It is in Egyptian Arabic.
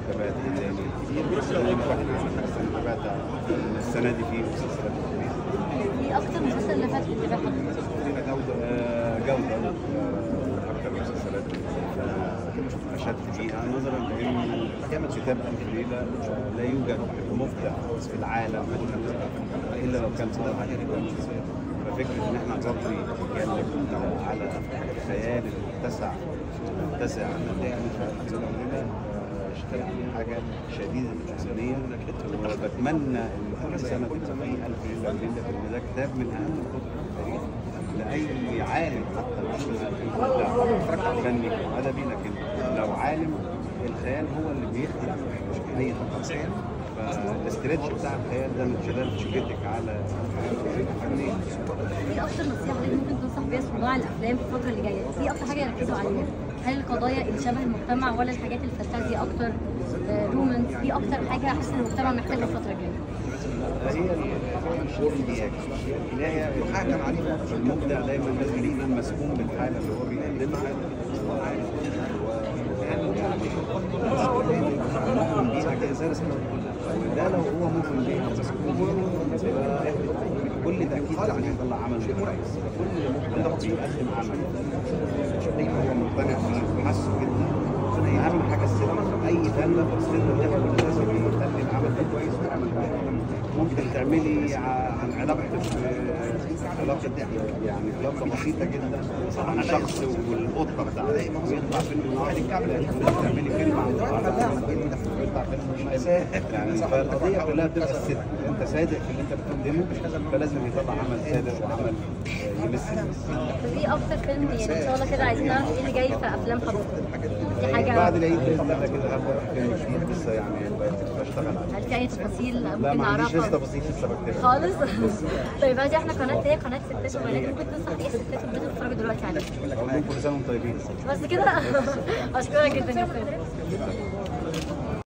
تابعت ايه تاني كتير بس الواحد السنه تابعت السنه دي في مسلسلات كتير ايه اكتر مسلسل اللي فات بتتابع حضرتك؟ آه، جودة آه، أكتر مسلسلات آه، أشدت فيها نظرا لأن كتاب ألف ليلة آه، لا يوجد مبدع في العالم إلا لو كان صادق عن مسلسلات ففكرة إن إحنا نغطي جانب على الخيال المتسع المتسع ليلة يعني حاجة شديدة الأهمية وبتمنى إن كل سنة تبقى في ألف ليلة وليلة لأن ده كتاب من أهم الكتب في التاريخ لاي عالم حتى مش مبدع فني او ادبي لكن لو عالم الخيال هو اللي بيخلق اي تفاصيل فالاسترتش بتاع الخيال ده من خلال شبهتك على الفنيه ايه اكتر نصيحه حضرتك ممكن تنصح بيها صناع الافلام في الفتره اللي جايه؟ ايه اكتر حاجه يركزوا عليها؟ هل القضايا اللي شبه المجتمع ولا الحاجات الفانتازي اكتر؟ رومانس ايه اكتر حاجه حاسس ان المجتمع محتاجها الفتره الجايه؟ هي الاحتياج اللي هي الحاكم عليه المبدع دايما لازم يبقى مسكون بالحاله اللي هو بيقدمها وعارف مؤمن بيها كإنسان اسمه وده لو هو مؤمن بيها ومسكون بيها يبقى بكل تأكيد عليه يطلع عمل كويس كل مبدع بيقدم عمل هو مقتنع فيه وحاسه جدا اهم حاجه السر اي فن السر ده لازم يخلي العمل ده كويس والعمل ده ممكن تعملي عن علاقتك علاقه يعني علاقه بسيطه جدا عن شخص والقطه بتاعته ويطلع فيلم واحد تعملي فيلم عن يطلع فيلم مأساة يعني فالقضيه كلها بتبقى الصدق انت صادق في اللي انت بتقدمه فلازم يطلع عمل صادق وعمل يمس طب ايه اكتر فيلم يعني ان شاء الله كده عايزين نعرف ايه اللي جاي في افلام حضرتك؟ دي حاجه بعد العيد باذن الله كده هبقى فيلم جديد لسه يعني بشتغل عليه هل في اي تفاصيل لا ممكن ما عنديش نعرفها؟ لسه تفاصيل لسه بكتبها خالص طيب دلوقتي احنا قناه هي قناه ستات وبنات ممكن تنصح ايه الستات اللي بتتفرج دلوقتي عليها اقول لهم كل سنه وانتم طيبين بس كده اشكرك جدا يا استاذ